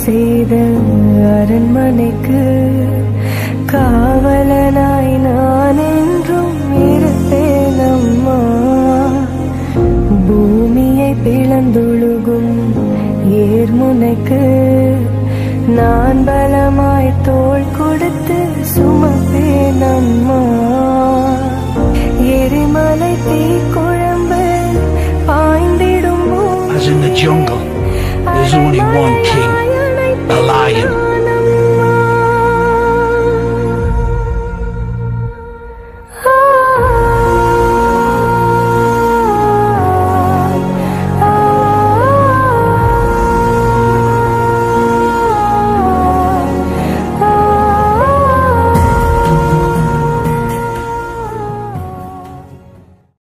செய்த அரண்மனைக்கு காவலனாய் நான் என்றும் இருப்பேன் அம்மா பூமியை பிளந்தொழுகும் ஏர்முனைக்கு நான் பலமாய் தோள் கொடுத்து சுமப்பேன் அம்மா எரிமலை தீ குழம்பு பாய்ந்திடும் As in the jungle, there's only one king, a lion.